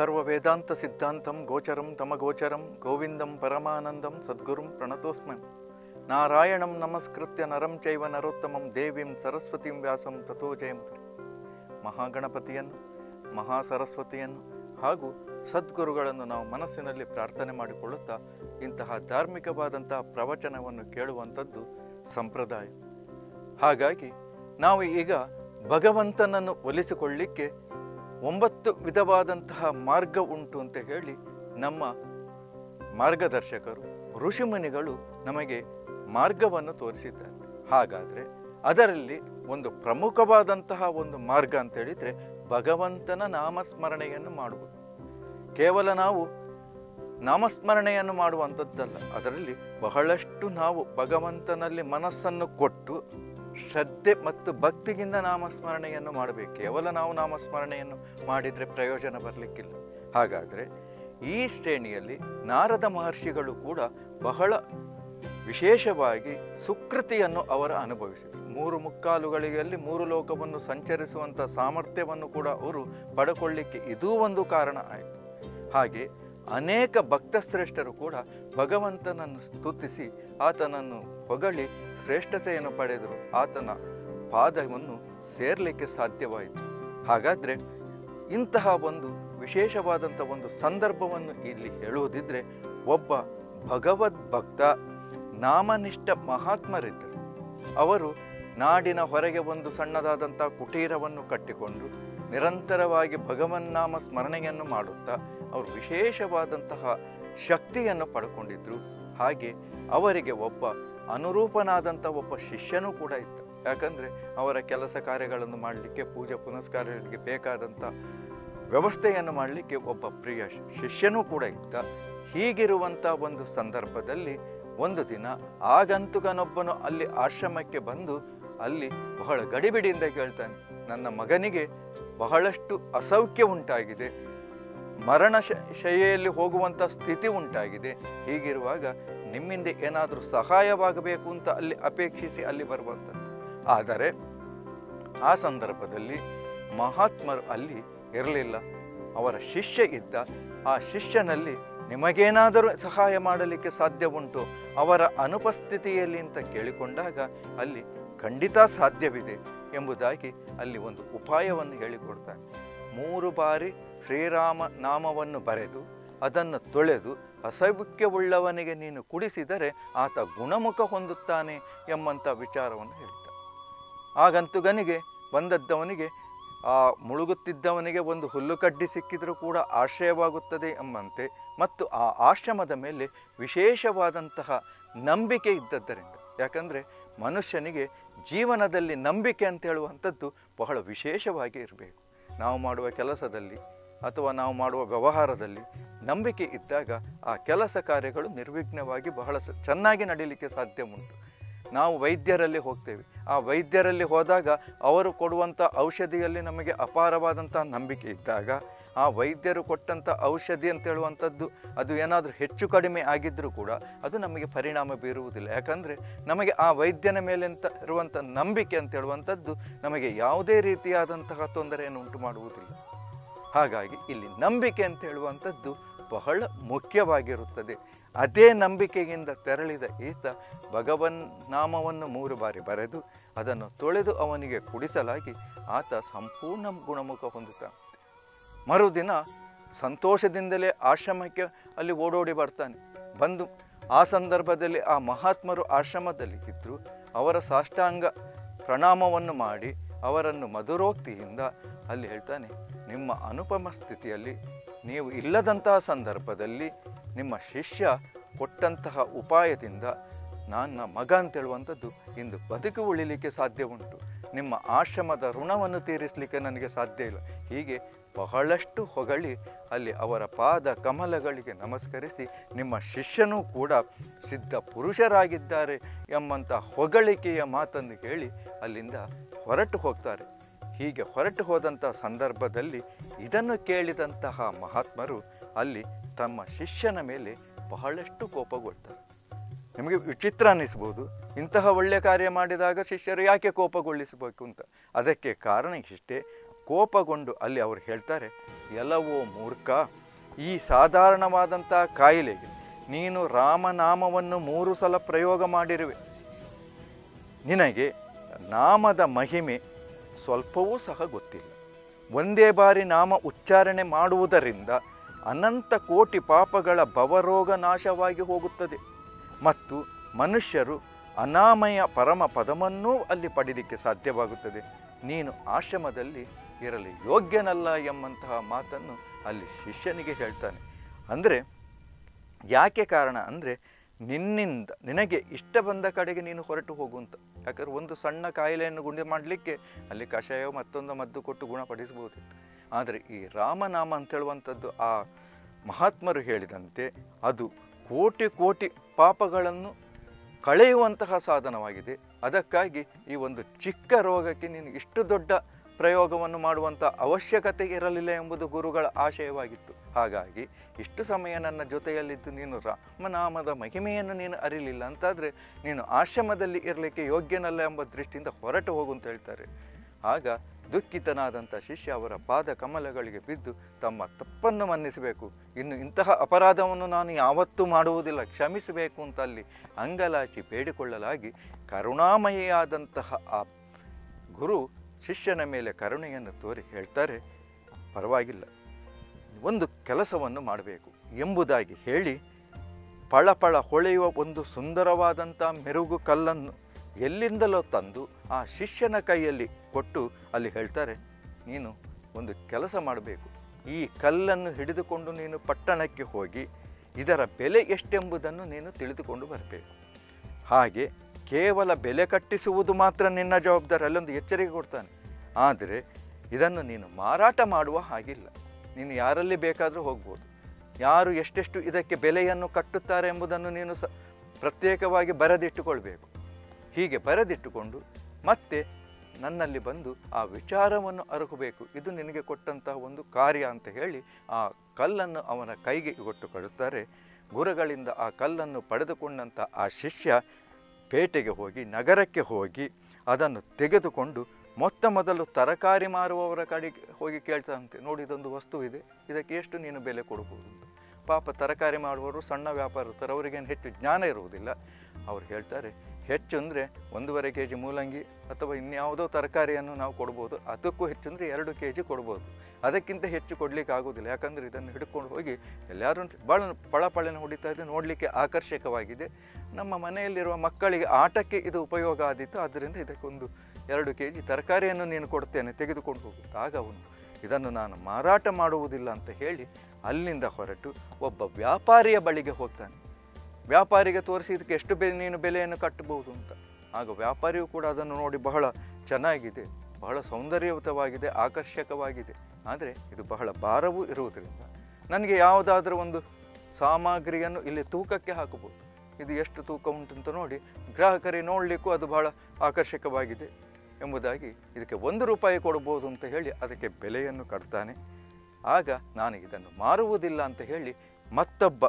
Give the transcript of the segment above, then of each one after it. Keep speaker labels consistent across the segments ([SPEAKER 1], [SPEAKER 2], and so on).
[SPEAKER 1] ಸರ್ವ ವೇದಾಂತ ಸಿದ್ಧಾಂತಂ ಗೋಚರಂ ತಮಗೋಚರಂ ಗೋವಿಂದಂ ಪರಮಾನಂದಂ ಸದ್ಗುರುಂ ಪ್ರಣತೋಸ್ಮಿ ನಾರಾಯಣಂ ನಮಸ್ಕೃತ್ಯ ನರಂ ಚೈವ ನರೋತ್ತಮಂ ದೇವಿಂ ಸರಸ್ವತಿಂ ವ್ಯಾಸಂ ತಥೋ ಜಯಮುದ್ರಿ ಮಹಾಗಣಪತಿಯನ್ನು ಮಹಾಸರಸ್ವತಿಯನ್ನು ಹಾಗೂ ಸದ್ಗುರುಗಳನ್ನು ನಾವು ಮನಸ್ಸಿನಲ್ಲಿ ಪ್ರಾರ್ಥನೆ ಮಾಡಿಕೊಳ್ಳುತ್ತಾ ಇಂತಹ ಧಾರ್ಮಿಕವಾದಂತಹ ಪ್ರವಚನವನ್ನು ಕೇಳುವಂಥದ್ದು ಸಂಪ್ರದಾಯ ಹಾಗಾಗಿ ನಾವು ಈಗ ಭಗವಂತನನ್ನು ಒಲಿಸಿಕೊಳ್ಳಿಕ್ಕೆ ಒಂಬತ್ತು ವಿಧವಾದಂತಹ ಮಾರ್ಗ ಉಂಟು ಅಂತ ಹೇಳಿ ನಮ್ಮ ಮಾರ್ಗದರ್ಶಕರು ಋಷಿಮುನಿಗಳು ನಮಗೆ ಮಾರ್ಗವನ್ನು ತೋರಿಸಿದ್ದಾರೆ ಹಾಗಾದರೆ ಅದರಲ್ಲಿ ಒಂದು ಪ್ರಮುಖವಾದಂತಹ ಒಂದು ಮಾರ್ಗ ಅಂತ ಹೇಳಿದರೆ ಭಗವಂತನ ನಾಮಸ್ಮರಣೆಯನ್ನು ಮಾಡುವುದು ಕೇವಲ ನಾವು ನಾಮಸ್ಮರಣೆಯನ್ನು ಮಾಡುವಂಥದ್ದಲ್ಲ ಅದರಲ್ಲಿ ಬಹಳಷ್ಟು ನಾವು ಭಗವಂತನಲ್ಲಿ ಮನಸ್ಸನ್ನು ಕೊಟ್ಟು ಶ್ರದ್ಧೆ ಮತ್ತು ಭಕ್ತಿಗಿಂತ ನಾಮಸ್ಮರಣೆಯನ್ನು ಮಾಡಬೇಕು ಕೇವಲ ನಾವು ನಾಮಸ್ಮರಣೆಯನ್ನು ಮಾಡಿದರೆ ಪ್ರಯೋಜನ ಬರಲಿಕ್ಕಿಲ್ಲ ಹಾಗಾದರೆ ಈ ಶ್ರೇಣಿಯಲ್ಲಿ ನಾರದ ಮಹರ್ಷಿಗಳು ಕೂಡ ಬಹಳ ವಿಶೇಷವಾಗಿ ಸುಕೃತಿಯನ್ನು ಅವರು ಅನುಭವಿಸಿದರು ಮೂರು ಮುಕ್ಕಾಲುಗಳಿಗೆಯಲ್ಲಿ ಮೂರು ಲೋಕವನ್ನು ಸಂಚರಿಸುವಂಥ ಸಾಮರ್ಥ್ಯವನ್ನು ಕೂಡ ಅವರು ಪಡ್ಕೊಳ್ಳಿಕ್ಕೆ ಇದೂ ಒಂದು ಕಾರಣ ಆಯಿತು ಹಾಗೆ ಅನೇಕ ಭಕ್ತಶ್ರೇಷ್ಠರು ಕೂಡ ಭಗವಂತನನ್ನು ಸ್ತುತಿಸಿ ಆತನನ್ನು ಹೊಗಳಿ ಶ್ರೇಷ್ಠತೆಯನ್ನು ಪಡೆದರು ಆತನ ಪಾದವನ್ನು ಸೇರಲಿಕ್ಕೆ ಸಾಧ್ಯವಾಯಿತು ಹಾಗಾದರೆ ಇಂತಹ ಒಂದು ವಿಶೇಷವಾದಂಥ ಒಂದು ಸಂದರ್ಭವನ್ನು ಇಲ್ಲಿ ಹೇಳುವುದಿದ್ರೆ ಒಬ್ಬ ಭಗವದ್ಭಕ್ತ ನಾಮನಿಷ್ಠ ಮಹಾತ್ಮರಿದ್ದರು ಅವರು ನಾಡಿನ ಹೊರಗೆ ಒಂದು ಸಣ್ಣದಾದಂಥ ಕುಟೀರವನ್ನು ಕಟ್ಟಿಕೊಂಡು ನಿರಂತರವಾಗಿ ಭಗವನ್ನಾಮ ಸ್ಮರಣೆಯನ್ನು ಮಾಡುತ್ತಾ ಅವರು ವಿಶೇಷವಾದಂತಹ ಶಕ್ತಿಯನ್ನು ಪಡ್ಕೊಂಡಿದ್ರು ಹಾಗೆ ಅವರಿಗೆ ಒಬ್ಬ ಅನುರೂಪನಾದಂಥ ಒಬ್ಬ ಶಿಷ್ಯನೂ ಕೂಡ ಇದ್ದ ಯಾಕಂದರೆ ಅವರ ಕೆಲಸ ಕಾರ್ಯಗಳನ್ನು ಮಾಡಲಿಕ್ಕೆ ಪೂಜೆ ಪುನಸ್ಕಾರಗಳಿಗೆ ಬೇಕಾದಂಥ ವ್ಯವಸ್ಥೆಯನ್ನು ಮಾಡಲಿಕ್ಕೆ ಒಬ್ಬ ಪ್ರಿಯ ಶಿಷ್ಯನೂ ಕೂಡ ಇದ್ದ ಹೀಗಿರುವಂಥ ಒಂದು ಸಂದರ್ಭದಲ್ಲಿ ಒಂದು ದಿನ ಆಗಂತುಕನೊಬ್ಬನು ಅಲ್ಲಿ ಆಶ್ರಮಕ್ಕೆ ಬಂದು ಅಲ್ಲಿ ಬಹಳ ಗಡಿಬಿಡಿಯಿಂದ ಕೇಳ್ತಾನೆ ನನ್ನ ಮಗನಿಗೆ ಬಹಳಷ್ಟು ಅಸೌಖ್ಯ ಉಂಟಾಗಿದೆ ಮರಣ ಶ ಶಯ್ಯೆಯಲ್ಲಿ ಹೋಗುವಂಥ ಸ್ಥಿತಿ ಉಂಟಾಗಿದೆ ಹೀಗಿರುವಾಗ ನಿಮ್ಮಿಂದ ಏನಾದರೂ ಸಹಾಯವಾಗಬೇಕು ಅಂತ ಅಲ್ಲಿ ಅಪೇಕ್ಷಿಸಿ ಅಲ್ಲಿ ಬರುವಂಥದ್ದು ಆದರೆ ಆ ಸಂದರ್ಭದಲ್ಲಿ ಮಹಾತ್ಮರು ಅಲ್ಲಿ ಇರಲಿಲ್ಲ ಅವರ ಶಿಷ್ಯ ಇದ್ದ ಆ ಶಿಷ್ಯನಲ್ಲಿ ನಿಮಗೇನಾದರೂ ಸಹಾಯ ಮಾಡಲಿಕ್ಕೆ ಸಾಧ್ಯ ಉಂಟು ಅವರ ಅನುಪಸ್ಥಿತಿಯಲ್ಲಿ ಅಂತ ಕೇಳಿಕೊಂಡಾಗ ಅಲ್ಲಿ ಖಂಡಿತ ಸಾಧ್ಯವಿದೆ ಎಂಬುದಾಗಿ ಅಲ್ಲಿ ಒಂದು ಉಪಾಯವನ್ನು ಹೇಳಿಕೊಡ್ತಾನೆ ಮೂರು ಬಾರಿ ಶ್ರೀರಾಮ ನಾಮವನ್ನು ಬರೆದು ಅದನ್ನು ತೊಳೆದು ಅಸೌಖ್ಯವುಳ್ಳವನಿಗೆ ನೀನು ಕುಡಿಸಿದರೆ ಆತ ಗುಣಮುಖ ಹೊಂದುತ್ತಾನೆ ಎಂಬಂಥ ವಿಚಾರವನ್ನು ಹೇಳ್ತಾನೆ ಆಗಂತುಗನಿಗೆ ಬಂದದ್ದವನಿಗೆ ಆ ಮುಳುಗುತ್ತಿದ್ದವನಿಗೆ ಒಂದು ಹುಲ್ಲುಕಡ್ಡಿ ಸಿಕ್ಕಿದರೂ ಕೂಡ ಆಶ್ರಯವಾಗುತ್ತದೆ ಎಂಬಂತೆ ಮತ್ತು ಆ ಆಶ್ರಮದ ಮೇಲೆ ವಿಶೇಷವಾದಂತಹ ನಂಬಿಕೆ ಇದ್ದದ್ದರಿಂದ ಯಾಕಂದರೆ ಮನುಷ್ಯನಿಗೆ ಜೀವನದಲ್ಲಿ ನಂಬಿಕೆ ಅಂತ ಹೇಳುವಂಥದ್ದು ಬಹಳ ವಿಶೇಷವಾಗಿ ಇರಬೇಕು ನಾವು ಮಾಡುವ ಕೆಲಸದಲ್ಲಿ ಅಥವಾ ನಾವು ಮಾಡುವ ವ್ಯವಹಾರದಲ್ಲಿ ನಂಬಿಕೆ ಇದ್ದಾಗ ಆ ಕೆಲಸ ಕಾರ್ಯಗಳು ನಿರ್ವಿಘ್ನವಾಗಿ ಬಹಳ ಸ- ಚೆನ್ನಾಗಿ ನಡೀಲಿಕ್ಕೆ ಸಾಧ್ಯ ಉಂಟು ನಾವು ವೈದ್ಯರಲ್ಲಿ ಹೋಗ್ತೇವೆ ಆ ವೈದ್ಯರಲ್ಲಿ ಹೋದಾಗ ಅವರು ಕೊಡುವಂಥ ಔಷಧಿಯಲ್ಲಿ ನಮಗೆ ಅಪಾರವಾದಂಥ ನಂಬಿಕೆ ಇದ್ದಾಗ ಆ ವೈದ್ಯರು ಕೊಟ್ಟಂಥ ಔಷಧಿ ಅಂತ ಹೇಳುವಂಥದ್ದು ಅದು ಏನಾದರೂ ಹೆಚ್ಚು ಕಡಿಮೆ ಆಗಿದ್ದರೂ ಕೂಡ ಅದು ನಮಗೆ ಪರಿಣಾಮ ಬೀರುವುದಿಲ್ಲ ಯಾಕಂದರೆ ನಮಗೆ ಆ ವೈದ್ಯನ ಮೇಲೆ ಅಂತ ಇರುವಂಥ ನಂಬಿಕೆ ಅಂತ ಹೇಳುವಂಥದ್ದು ನಮಗೆ ಯಾವುದೇ ರೀತಿಯಾದಂತಹ ತೊಂದರೆಯನ್ನು ಉಂಟು ಮಾಡುವುದಿಲ್ಲ ಹಾಗಾಗಿ ಇಲ್ಲಿ ನಂಬಿಕೆ ಅಂತ ಹೇಳುವಂಥದ್ದು ಬಹಳ ಮುಖ್ಯವಾಗಿರುತ್ತದೆ ಅದೇ ನಂಬಿಕೆಯಿಂದ ತೆರಳಿದ ಈತ ಭಗವನ್ ನಾಮವನ್ನು ಮೂರು ಬಾರಿ ಬರೆದು ಅದನ್ನು ತೊಳೆದು ಅವನಿಗೆ ಕುಡಿಸಲಾಗಿ ಆತ ಸಂಪೂರ್ಣ ಗುಣಮುಖ ಹೊಂದುತ್ತಾನೆ ಮರುದಿನ ಸಂತೋಷದಿಂದಲೇ ಆಶ್ರಮಕ್ಕೆ ಅಲ್ಲಿ ಓಡೋಡಿ ಬರ್ತಾನೆ ಬಂದು ಆ ಸಂದರ್ಭದಲ್ಲಿ ಆ ಮಹಾತ್ಮರು ಆಶ್ರಮದಲ್ಲಿ ಇದ್ದರು ಅವರ ಸಾಷ್ಟಾಂಗ ಪ್ರಣಾಮವನ್ನು ಮಾಡಿ ಅವರನ್ನು ಮಧುರೋಕ್ತಿಯಿಂದ ಅಲ್ಲಿ ಹೇಳ್ತಾನೆ ನಿಮ್ಮ ಅನುಪಮ ಸ್ಥಿತಿಯಲ್ಲಿ ನೀವು ಇಲ್ಲದಂತಹ ಸಂದರ್ಭದಲ್ಲಿ ನಿಮ್ಮ ಶಿಷ್ಯ ಕೊಟ್ಟಂತಹ ಉಪಾಯದಿಂದ ನನ್ನ ಮಗ ಅಂತ ಹೇಳುವಂಥದ್ದು ಇಂದು ಬದುಕು ಉಳಿಲಿಕ್ಕೆ ಸಾಧ್ಯ ಉಂಟು ನಿಮ್ಮ ಆಶ್ರಮದ ಋಣವನ್ನು ತೀರಿಸಲಿಕ್ಕೆ ನನಗೆ ಸಾಧ್ಯ ಇಲ್ಲ ಹೀಗೆ ಬಹಳಷ್ಟು ಹೊಗಳಿ ಅಲ್ಲಿ ಅವರ ಪಾದ ಕಮಲಗಳಿಗೆ ನಮಸ್ಕರಿಸಿ ನಿಮ್ಮ ಶಿಷ್ಯನೂ ಕೂಡ ಸಿದ್ಧ ಪುರುಷರಾಗಿದ್ದಾರೆ ಎಂಬಂಥ ಹೊಗಳಿಕೆಯ ಮಾತನ್ನು ಕೇಳಿ ಅಲ್ಲಿಂದ ಹೊರಟು ಹೋಗ್ತಾರೆ ಹೀಗೆ ಹೊರಟು ಹೋದಂಥ ಸಂದರ್ಭದಲ್ಲಿ ಇದನ್ನು ಕೇಳಿದಂತಹ ಮಹಾತ್ಮರು ಅಲ್ಲಿ ತಮ್ಮ ಶಿಷ್ಯನ ಮೇಲೆ ಬಹಳಷ್ಟು ಕೋಪಗೊಳ್ತಾರೆ ನಿಮಗೆ ವಿಚಿತ್ರ ಅನ್ನಿಸ್ಬೋದು ಇಂತಹ ಒಳ್ಳೆಯ ಕಾರ್ಯ ಮಾಡಿದಾಗ ಶಿಷ್ಯರು ಯಾಕೆ ಕೋಪಗೊಳಿಸಬೇಕು ಅಂತ ಅದಕ್ಕೆ ಕಾರಣ ಇಷ್ಟೇ ಕೋಪಗೊಂಡು ಅಲ್ಲಿ ಅವರು ಹೇಳ್ತಾರೆ ಎಲ್ಲವೋ ಮೂರ್ಖ ಈ ಸಾಧಾರಣವಾದಂಥ ಕಾಯಿಲೆಗೆ ನೀನು ರಾಮನಾಮವನ್ನು ಮೂರು ಸಲ ಪ್ರಯೋಗ ಮಾಡಿರುವೆ ನಿನಗೆ ನಾಮದ ಮಹಿಮೆ ಸ್ವಲ್ಪವೂ ಸಹ ಗೊತ್ತಿಲ್ಲ ಒಂದೇ ಬಾರಿ ನಾಮ ಉಚ್ಚಾರಣೆ ಮಾಡುವುದರಿಂದ ಅನಂತ ಕೋಟಿ ಪಾಪಗಳ ಭವರೋಗ ನಾಶವಾಗಿ ಹೋಗುತ್ತದೆ ಮತ್ತು ಮನುಷ್ಯರು ಅನಾಮಯ ಪರಮ ಪದವನ್ನೂ ಅಲ್ಲಿ ಪಡೀಲಿಕ್ಕೆ ಸಾಧ್ಯವಾಗುತ್ತದೆ ನೀನು ಆಶ್ರಮದಲ್ಲಿ ಇರಲಿ ಯೋಗ್ಯನಲ್ಲ ಎಂಬಂತಹ ಮಾತನ್ನು ಅಲ್ಲಿ ಶಿಷ್ಯನಿಗೆ ಹೇಳ್ತಾನೆ ಅಂದರೆ ಯಾಕೆ ಕಾರಣ ಅಂದರೆ ನಿನ್ನಿಂದ ನಿನಗೆ ಇಷ್ಟ ಬಂದ ಕಡೆಗೆ ನೀನು ಹೊರಟು ಹೋಗುವಂತ ಯಾಕಂದ್ರೆ ಒಂದು ಸಣ್ಣ ಕಾಯಿಲೆಯನ್ನು ಗುಂಡಿ ಮಾಡಲಿಕ್ಕೆ ಅಲ್ಲಿ ಕಷಾಯ ಮತ್ತೊಂದು ಮದ್ದು ಕೊಟ್ಟು ಗುಣಪಡಿಸಬಹುದಿತ್ತು ಆದರೆ ಈ ರಾಮನಾಮ ಅಂತ ಹೇಳುವಂಥದ್ದು ಆ ಮಹಾತ್ಮರು ಹೇಳಿದಂತೆ ಅದು ಕೋಟಿ ಕೋಟಿ ಪಾಪಗಳನ್ನು ಕಳೆಯುವಂತಹ ಸಾಧನವಾಗಿದೆ ಅದಕ್ಕಾಗಿ ಈ ಒಂದು ಚಿಕ್ಕ ರೋಗಕ್ಕೆ ನೀನು ಇಷ್ಟು ದೊಡ್ಡ ಪ್ರಯೋಗವನ್ನು ಮಾಡುವಂಥ ಅವಶ್ಯಕತೆ ಇರಲಿಲ್ಲ ಎಂಬುದು ಗುರುಗಳ ಆಶಯವಾಗಿತ್ತು ಹಾಗಾಗಿ ಇಷ್ಟು ಸಮಯ ನನ್ನ ಜೊತೆಯಲ್ಲಿದ್ದು ನೀನು ರಾಮನಾಮದ ಮಹಿಮೆಯನ್ನು ನೀನು ಅರಿಲಿಲ್ಲ ಅಂತಾದರೆ ನೀನು ಆಶ್ರಮದಲ್ಲಿ ಇರಲಿಕ್ಕೆ ಯೋಗ್ಯನಲ್ಲ ಎಂಬ ದೃಷ್ಟಿಯಿಂದ ಹೊರಟು ಹೋಗು ಅಂತ ಹೇಳ್ತಾರೆ ಆಗ ದುಃಖಿತನಾದಂಥ ಶಿಷ್ಯ ಅವರ ಪಾದ ಕಮಲಗಳಿಗೆ ಬಿದ್ದು ತಮ್ಮ ತಪ್ಪನ್ನು ಮನ್ನಿಸಬೇಕು ಇನ್ನು ಇಂತಹ ಅಪರಾಧವನ್ನು ನಾನು ಯಾವತ್ತೂ ಮಾಡುವುದಿಲ್ಲ ಕ್ಷಮಿಸಬೇಕು ಅಂತ ಅಲ್ಲಿ ಅಂಗಲಾಚಿ ಬೇಡಿಕೊಳ್ಳಲಾಗಿ ಕರುಣಾಮಯಿಯಾದಂತಹ ಆ ಗುರು ಶಿಷ್ಯನ ಮೇಲೆ ಕರುಣೆಯನ್ನು ತೋರಿ ಹೇಳ್ತಾರೆ ಪರವಾಗಿಲ್ಲ ಒಂದು ಕೆಲಸವನ್ನು ಮಾಡಬೇಕು ಎಂಬುದಾಗಿ ಹೇಳಿ ಪಳಪಳ ಹೊಳೆಯುವ ಒಂದು ಸುಂದರವಾದಂಥ ಮೆರುಗು ಕಲ್ಲನ್ನು ಎಲ್ಲಿಂದಲೋ ತಂದು ಆ ಶಿಷ್ಯನ ಕೈಯಲ್ಲಿ ಕೊಟ್ಟು ಅಲ್ಲಿ ಹೇಳ್ತಾರೆ ನೀನು ಒಂದು ಕೆಲಸ ಮಾಡಬೇಕು ಈ ಕಲ್ಲನ್ನು ಹಿಡಿದುಕೊಂಡು ನೀನು ಪಟ್ಟಣಕ್ಕೆ ಹೋಗಿ ಇದರ ಬೆಲೆ ಎಷ್ಟೆಂಬುದನ್ನು ನೀನು ತಿಳಿದುಕೊಂಡು ಬರಬೇಕು ಹಾಗೆ ಕೇವಲ ಬೆಲೆ ಕಟ್ಟಿಸುವುದು ಮಾತ್ರ ನಿನ್ನ ಜವಾಬ್ದಾರಿ ಅಲ್ಲೊಂದು ಎಚ್ಚರಿಕೆ ಕೊಡ್ತಾನೆ ಆದರೆ ಇದನ್ನು ನೀನು ಮಾರಾಟ ಮಾಡುವ ಹಾಗಿಲ್ಲ ನೀನು ಯಾರಲ್ಲಿ ಬೇಕಾದರೂ ಹೋಗ್ಬೋದು ಯಾರು ಎಷ್ಟೆಷ್ಟು ಇದಕ್ಕೆ ಬೆಲೆಯನ್ನು ಕಟ್ಟುತ್ತಾರೆ ಎಂಬುದನ್ನು ನೀನು ಸ ಪ್ರತ್ಯೇಕವಾಗಿ ಬರೆದಿಟ್ಟುಕೊಳ್ಬೇಕು ಹೀಗೆ ಬರೆದಿಟ್ಟುಕೊಂಡು ಮತ್ತೆ ನನ್ನಲ್ಲಿ ಬಂದು ಆ ವಿಚಾರವನ್ನು ಅರಕಬೇಕು ಇದು ನಿನಗೆ ಕೊಟ್ಟಂತಹ ಒಂದು ಕಾರ್ಯ ಅಂತ ಹೇಳಿ ಆ ಕಲ್ಲನ್ನು ಅವನ ಕೈಗೆ ಕೊಟ್ಟು ಕಳಿಸ್ತಾರೆ ಗುರುಗಳಿಂದ ಆ ಕಲ್ಲನ್ನು ಪಡೆದುಕೊಂಡಂಥ ಆ ಶಿಷ್ಯ ಪೇಟೆಗೆ ಹೋಗಿ ನಗರಕ್ಕೆ ಹೋಗಿ ಅದನ್ನು ತೆಗೆದುಕೊಂಡು ಮೊತ್ತ ಮೊದಲು ತರಕಾರಿ ಮಾರುವವರ ಕಡೆಗೆ ಹೋಗಿ ಕೇಳ್ತಾನಂತೆ ನೋಡಿ ಇದೊಂದು ವಸ್ತು ಇದೆ ಇದಕ್ಕೆ ಎಷ್ಟು ನೀನು ಬೆಲೆ ಕೊಡ್ಬೋದು ಅಂತ ಪಾಪ ತರಕಾರಿ ಮಾಡುವವರು ಸಣ್ಣ ವ್ಯಾಪಾರಸ್ಥರು ಅವರಿಗೇನು ಹೆಚ್ಚು ಜ್ಞಾನ ಇರುವುದಿಲ್ಲ ಅವ್ರು ಹೇಳ್ತಾರೆ ಹೆಚ್ಚು ಅಂದರೆ ಒಂದೂವರೆ ಕೆ ಜಿ ಮೂಲಂಗಿ ಅಥವಾ ಇನ್ಯಾವುದೋ ತರಕಾರಿಯನ್ನು ನಾವು ಕೊಡ್ಬೋದು ಅದಕ್ಕೂ ಹೆಚ್ಚು ಅಂದರೆ ಎರಡು ಕೆ ಜಿ ಕೊಡ್ಬೋದು ಅದಕ್ಕಿಂತ ಹೆಚ್ಚು ಕೊಡಲಿಕ್ಕೆ ಆಗೋದಿಲ್ಲ ಯಾಕಂದರೆ ಇದನ್ನು ಹಿಡ್ಕೊಂಡು ಹೋಗಿ ಎಲ್ಲರೂ ಭಾಳ ಪಳಪಳನ ಹೊಡಿತಾ ಇದ್ದು ನೋಡಲಿಕ್ಕೆ ಆಕರ್ಷಕವಾಗಿದೆ ನಮ್ಮ ಮನೆಯಲ್ಲಿರುವ ಮಕ್ಕಳಿಗೆ ಆಟಕ್ಕೆ ಇದು ಉಪಯೋಗ ಆದೀತು ಆದ್ದರಿಂದ ಇದಕ್ಕೊಂದು ಎರಡು ಕೆ ಜಿ ತರಕಾರಿಯನ್ನು ನೀನು ಕೊಡ್ತೇನೆ ತೆಗೆದುಕೊಂಡು ಹೋಗು ಆಗ ಅವನು ಇದನ್ನು ನಾನು ಮಾರಾಟ ಮಾಡುವುದಿಲ್ಲ ಅಂತ ಹೇಳಿ ಅಲ್ಲಿಂದ ಹೊರಟು ಒಬ್ಬ ವ್ಯಾಪಾರಿಯ ಬಳಿಗೆ ಹೋಗ್ತಾನೆ ವ್ಯಾಪಾರಿಗೆ ತೋರಿಸಿ ಇದಕ್ಕೆ ಎಷ್ಟು ಬೆಲೆ ನೀನು ಬೆಲೆಯನ್ನು ಕಟ್ಟಬಹುದು ಅಂತ ಆಗ ವ್ಯಾಪಾರಿಯು ಕೂಡ ಅದನ್ನು ನೋಡಿ ಬಹಳ ಚೆನ್ನಾಗಿದೆ ಬಹಳ ಸೌಂದರ್ಯಯುತವಾಗಿದೆ ಆಕರ್ಷಕವಾಗಿದೆ ಆದರೆ ಇದು ಬಹಳ ಭಾರವೂ ಇರುವುದರಿಂದ ನನಗೆ ಯಾವುದಾದ್ರೂ ಒಂದು ಸಾಮಗ್ರಿಯನ್ನು ಇಲ್ಲಿ ತೂಕಕ್ಕೆ ಹಾಕಬಹುದು ಇದು ಎಷ್ಟು ತೂಕ ಉಂಟು ಅಂತ ನೋಡಿ ಗ್ರಾಹಕರಿಗೆ ನೋಡಲಿಕ್ಕೂ ಅದು ಬಹಳ ಆಕರ್ಷಕವಾಗಿದೆ ಎಂಬುದಾಗಿ ಇದಕ್ಕೆ ಒಂದು ರೂಪಾಯಿ ಕೊಡ್ಬೋದು ಅಂತ ಹೇಳಿ ಅದಕ್ಕೆ ಬೆಲೆಯನ್ನು ಕಟ್ತಾನೆ ಆಗ ನಾನು ಇದನ್ನು ಮಾರುವುದಿಲ್ಲ ಅಂತ ಹೇಳಿ ಮತ್ತೊಬ್ಬ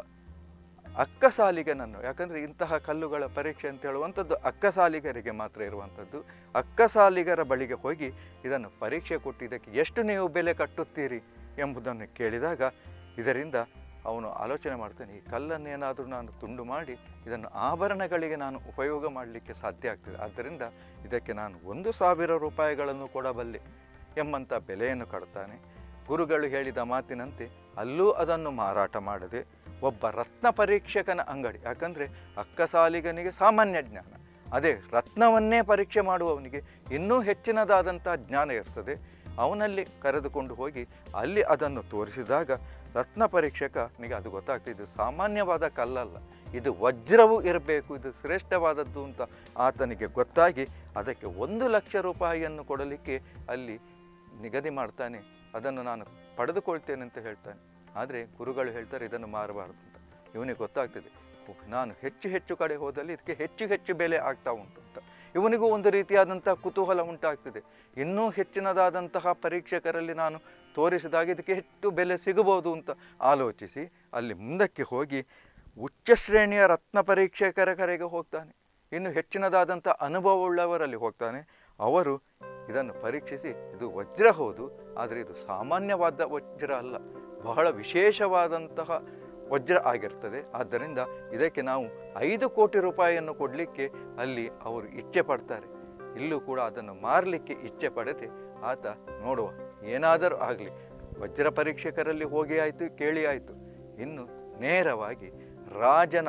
[SPEAKER 1] ಅಕ್ಕಸಾಲಿಗನನ್ನು ಯಾಕಂದರೆ ಇಂತಹ ಕಲ್ಲುಗಳ ಪರೀಕ್ಷೆ ಅಂತ ಹೇಳುವಂಥದ್ದು ಅಕ್ಕಸಾಲಿಗರಿಗೆ ಮಾತ್ರ ಇರುವಂಥದ್ದು ಅಕ್ಕಸಾಲಿಗರ ಬಳಿಗೆ ಹೋಗಿ ಇದನ್ನು ಪರೀಕ್ಷೆ ಕೊಟ್ಟು ಇದಕ್ಕೆ ಎಷ್ಟು ನೀವು ಬೆಲೆ ಕಟ್ಟುತ್ತೀರಿ ಎಂಬುದನ್ನು ಕೇಳಿದಾಗ ಇದರಿಂದ ಅವನು ಆಲೋಚನೆ ಮಾಡ್ತಾನೆ ಈ ಕಲ್ಲನ್ನೇನಾದರೂ ನಾನು ತುಂಡು ಮಾಡಿ ಇದನ್ನು ಆಭರಣಗಳಿಗೆ ನಾನು ಉಪಯೋಗ ಮಾಡಲಿಕ್ಕೆ ಸಾಧ್ಯ ಆಗ್ತದೆ ಆದ್ದರಿಂದ ಇದಕ್ಕೆ ನಾನು ಒಂದು ಸಾವಿರ ರೂಪಾಯಿಗಳನ್ನು ಕೊಡಬಲ್ಲೆ ಎಂಬಂಥ ಬೆಲೆಯನ್ನು ಕಡ್ತಾನೆ ಗುರುಗಳು ಹೇಳಿದ ಮಾತಿನಂತೆ ಅಲ್ಲೂ ಅದನ್ನು ಮಾರಾಟ ಮಾಡದೆ ಒಬ್ಬ ರತ್ನ ಪರೀಕ್ಷಕನ ಅಂಗಡಿ ಯಾಕಂದರೆ ಅಕ್ಕಸಾಲಿಗನಿಗೆ ಸಾಮಾನ್ಯ ಜ್ಞಾನ ಅದೇ ರತ್ನವನ್ನೇ ಪರೀಕ್ಷೆ ಮಾಡುವವನಿಗೆ ಇನ್ನೂ ಹೆಚ್ಚಿನದಾದಂಥ ಜ್ಞಾನ ಇರ್ತದೆ ಅವನಲ್ಲಿ ಕರೆದುಕೊಂಡು ಹೋಗಿ ಅಲ್ಲಿ ಅದನ್ನು ತೋರಿಸಿದಾಗ ರತ್ನ ಪರೀಕ್ಷಕನಿಗೆ ಅದು ಗೊತ್ತಾಗ್ತಿದ್ದು ಸಾಮಾನ್ಯವಾದ ಕಲ್ಲಲ್ಲ ಇದು ವಜ್ರವೂ ಇರಬೇಕು ಇದು ಶ್ರೇಷ್ಠವಾದದ್ದು ಅಂತ ಆತನಿಗೆ ಗೊತ್ತಾಗಿ ಅದಕ್ಕೆ ಒಂದು ಲಕ್ಷ ರೂಪಾಯಿಯನ್ನು ಕೊಡಲಿಕ್ಕೆ ಅಲ್ಲಿ ನಿಗದಿ ಮಾಡ್ತಾನೆ ಅದನ್ನು ನಾನು ಪಡೆದುಕೊಳ್ತೇನೆ ಅಂತ ಹೇಳ್ತಾನೆ ಆದರೆ ಗುರುಗಳು ಹೇಳ್ತಾರೆ ಇದನ್ನು ಮಾರಬಾರದು ಅಂತ ಇವನಿಗೆ ಗೊತ್ತಾಗ್ತದೆ ಓಹ್, ನಾನು ಹೆಚ್ಚು ಹೆಚ್ಚು ಕಡೆ ಹೋದಲ್ಲಿ ಇದಕ್ಕೆ ಹೆಚ್ಚು ಹೆಚ್ಚು ಬೆಲೆ ಆಗ್ತಾ ಉಂಟು ಅಂತ ಇವನಿಗೂ ಒಂದು ರೀತಿಯಾದಂಥ ಕುತೂಹಲ ಉಂಟಾಗ್ತದೆ ಇನ್ನೂ ಹೆಚ್ಚಿನದಾದಂತಹ ಪರೀಕ್ಷಕರಲ್ಲಿ ನಾನು ತೋರಿಸಿದಾಗ ಇದಕ್ಕೆ ಹೆಚ್ಚು ಬೆಲೆ ಸಿಗಬಹುದು ಅಂತ ಆಲೋಚಿಸಿ ಅಲ್ಲಿ ಮುಂದಕ್ಕೆ ಹೋಗಿ ಉಚ್ಚ ಶ್ರೇಣಿಯ ರತ್ನ ಪರೀಕ್ಷಕರ ಕರೆಗೆ ಹೋಗ್ತಾನೆ ಇನ್ನು ಹೆಚ್ಚಿನದಾದಂಥ ಅನುಭವವುಳ್ಳವರಲ್ಲಿ ಹೋಗ್ತಾನೆ ಅವರು ಇದನ್ನು ಪರೀಕ್ಷಿಸಿ ಇದು ವಜ್ರ ಹೌದು ಆದರೆ ಇದು ಸಾಮಾನ್ಯವಾದ ವಜ್ರ ಅಲ್ಲ ಬಹಳ ವಿಶೇಷವಾದಂತಹ ವಜ್ರ ಆಗಿರ್ತದೆ ಆದ್ದರಿಂದ ಇದಕ್ಕೆ ನಾವು ಐದು ಕೋಟಿ ರೂಪಾಯಿಯನ್ನು ಕೊಡಲಿಕ್ಕೆ ಅಲ್ಲಿ ಅವರು ಇಚ್ಛೆ ಪಡ್ತಾರೆ ಇಲ್ಲೂ ಕೂಡ ಅದನ್ನು ಮಾರಲಿಕ್ಕೆ ಇಚ್ಛೆ ಪಡದೆ ಆತ ನೋಡುವ ಏನಾದರೂ ಆಗಲಿ ವಜ್ರ ಪರೀಕ್ಷಕರಲ್ಲಿ ಹೋಗಿ ಆಯಿತು ಕೇಳಿ ಆಯಿತು ಇನ್ನು ನೇರವಾಗಿ ರಾಜನ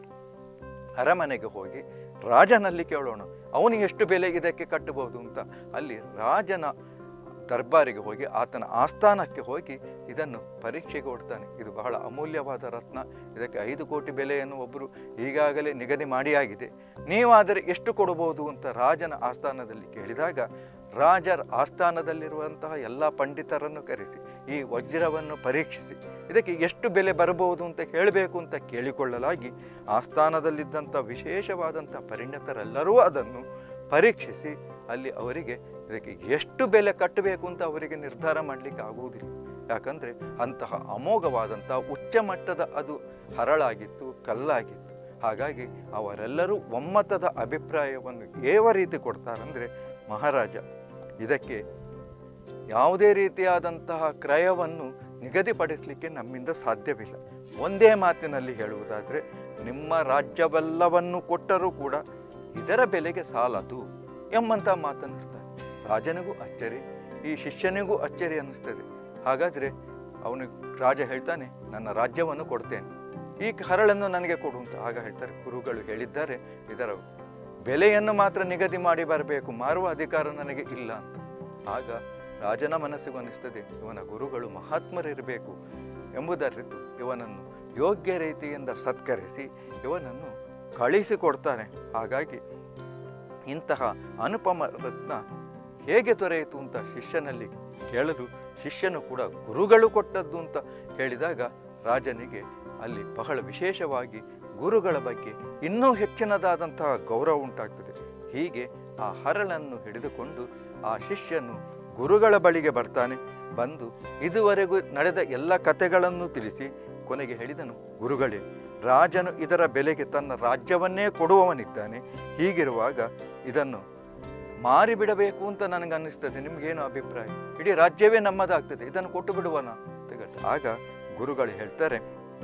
[SPEAKER 1] ಅರಮನೆಗೆ ಹೋಗಿ ರಾಜನಲ್ಲಿ ಕೇಳೋಣ ಅವನಿಗೆ ಎಷ್ಟು ಬೆಲೆ ಇದಕ್ಕೆ ಕಟ್ಟಬಹುದು ಅಂತ ಅಲ್ಲಿ ರಾಜನ ದರ್ಬಾರಿಗೆ ಹೋಗಿ ಆತನ ಆಸ್ಥಾನಕ್ಕೆ ಹೋಗಿ ಇದನ್ನು ಪರೀಕ್ಷೆಗೆ ಕೊಡ್ತಾನೆ ಇದು ಬಹಳ ಅಮೂಲ್ಯವಾದ ರತ್ನ ಇದಕ್ಕೆ ಐದು ಕೋಟಿ ಬೆಲೆಯನ್ನು ಒಬ್ಬರು ಈಗಾಗಲೇ ನಿಗದಿ ಮಾಡಿಯಾಗಿದೆ ನೀವಾದರೆ ಎಷ್ಟು ಕೊಡಬಹುದು ಅಂತ ರಾಜನ ಆಸ್ಥಾನದಲ್ಲಿ ಕೇಳಿದಾಗ ರಾಜರ ಆಸ್ಥಾನದಲ್ಲಿರುವಂತಹ ಎಲ್ಲ ಪಂಡಿತರನ್ನು ಕರೆಸಿ ಈ ವಜ್ರವನ್ನು ಪರೀಕ್ಷಿಸಿ ಇದಕ್ಕೆ ಎಷ್ಟು ಬೆಲೆ ಬರಬಹುದು ಅಂತ ಹೇಳಬೇಕು ಅಂತ ಕೇಳಿಕೊಳ್ಳಲಾಗಿ ಆಸ್ಥಾನದಲ್ಲಿದ್ದಂಥ ವಿಶೇಷವಾದಂಥ ಪರಿಣತರೆಲ್ಲರೂ ಅದನ್ನು ಪರೀಕ್ಷಿಸಿ ಅಲ್ಲಿ ಅವರಿಗೆ ಇದಕ್ಕೆ ಎಷ್ಟು ಬೆಲೆ ಕಟ್ಟಬೇಕು ಅಂತ ಅವರಿಗೆ ನಿರ್ಧಾರ ಮಾಡಲಿಕ್ಕೆ ಆಗುವುದಿಲ್ಲ ಯಾಕಂದರೆ ಅಂತಹ ಅಮೋಘವಾದಂಥ ಉಚ್ಚ ಮಟ್ಟದ ಅದು ಹರಳಾಗಿತ್ತು ಕಲ್ಲಾಗಿತ್ತು ಹಾಗಾಗಿ ಅವರೆಲ್ಲರೂ ಒಮ್ಮತದ ಅಭಿಪ್ರಾಯವನ್ನು ಯಾವ ರೀತಿ ಕೊಡ್ತಾರಂದರೆ ಮಹಾರಾಜ ಇದಕ್ಕೆ ಯಾವುದೇ ರೀತಿಯಾದಂತಹ ಕ್ರಯವನ್ನು ನಿಗದಿಪಡಿಸಲಿಕ್ಕೆ ನಮ್ಮಿಂದ ಸಾಧ್ಯವಿಲ್ಲ ಒಂದೇ ಮಾತಿನಲ್ಲಿ ಹೇಳುವುದಾದರೆ ನಿಮ್ಮ ರಾಜ್ಯವೆಲ್ಲವನ್ನು ಕೊಟ್ಟರೂ ಕೂಡ ಇದರ ಬೆಲೆಗೆ ಸಾಲದು ಎಂಬಂಥ ಮಾತನ್ನಿರ್ತಾರೆ ರಾಜನಿಗೂ ಅಚ್ಚರಿ ಈ ಶಿಷ್ಯನಿಗೂ ಅಚ್ಚರಿ ಅನ್ನಿಸ್ತದೆ ಹಾಗಾದರೆ ಅವನು ರಾಜ ಹೇಳ್ತಾನೆ ನನ್ನ ರಾಜ್ಯವನ್ನು ಕೊಡ್ತೇನೆ ಈ ಹರಳನ್ನು ನನಗೆ ಕೊಡು ಅಂತ ಆಗ ಹೇಳ್ತಾರೆ ಗುರುಗಳು ಹೇಳಿದ್ದಾರೆ ಇದರ ಬೆಲೆಯನ್ನು ಮಾತ್ರ ನಿಗದಿ ಮಾಡಿ ಬರಬೇಕು ಮಾರುವ ಅಧಿಕಾರ ನನಗೆ ಇಲ್ಲ ಅಂತ ಆಗ ರಾಜನ ಮನಸ್ಸಿಗೂ ಅನಿಸ್ತದೆ ಇವನ ಗುರುಗಳು ಮಹಾತ್ಮರಿರಬೇಕು ಎಂಬುದರಿದ್ದು ಇವನನ್ನು ಯೋಗ್ಯ ರೀತಿಯಿಂದ ಸತ್ಕರಿಸಿ ಇವನನ್ನು ಕಳಿಸಿಕೊಡ್ತಾನೆ ಹಾಗಾಗಿ ಇಂತಹ ಅನುಪಮ ರತ್ನ ಹೇಗೆ ದೊರೆಯಿತು ಅಂತ ಶಿಷ್ಯನಲ್ಲಿ ಕೇಳಲು ಶಿಷ್ಯನು ಕೂಡ ಗುರುಗಳು ಕೊಟ್ಟದ್ದು ಅಂತ ಹೇಳಿದಾಗ ರಾಜನಿಗೆ ಅಲ್ಲಿ ಬಹಳ ವಿಶೇಷವಾಗಿ ಗುರುಗಳ ಬಗ್ಗೆ ಇನ್ನೂ ಹೆಚ್ಚಿನದಾದಂತಹ ಗೌರವ ಉಂಟಾಗ್ತದೆ ಹೀಗೆ ಆ ಹರಳನ್ನು ಹಿಡಿದುಕೊಂಡು ಆ ಶಿಷ್ಯನು ಗುರುಗಳ ಬಳಿಗೆ ಬರ್ತಾನೆ ಬಂದು ಇದುವರೆಗೂ ನಡೆದ ಎಲ್ಲ ಕಥೆಗಳನ್ನು ತಿಳಿಸಿ ಕೊನೆಗೆ ಹೇಳಿದನು ಗುರುಗಳೇ ರಾಜನು ಇದರ ಬೆಲೆಗೆ ತನ್ನ ರಾಜ್ಯವನ್ನೇ ಕೊಡುವವನಿದ್ದಾನೆ ಹೀಗಿರುವಾಗ ಇದನ್ನು ಮಾರಿಬಿಡಬೇಕು ಅಂತ ನನಗೆ ಅನ್ನಿಸ್ತದೆ ನಿಮಗೇನು ಅಭಿಪ್ರಾಯ ಇಡೀ ರಾಜ್ಯವೇ ನಮ್ಮದಾಗ್ತದೆ ಇದನ್ನು ಕೊಟ್ಟು ಬಿಡುವನ ಅಂತ ಹೇಳ್ತಾರೆ. ಆಗ ಗುರುಗಳು ಹೇಳ್ತಾರೆ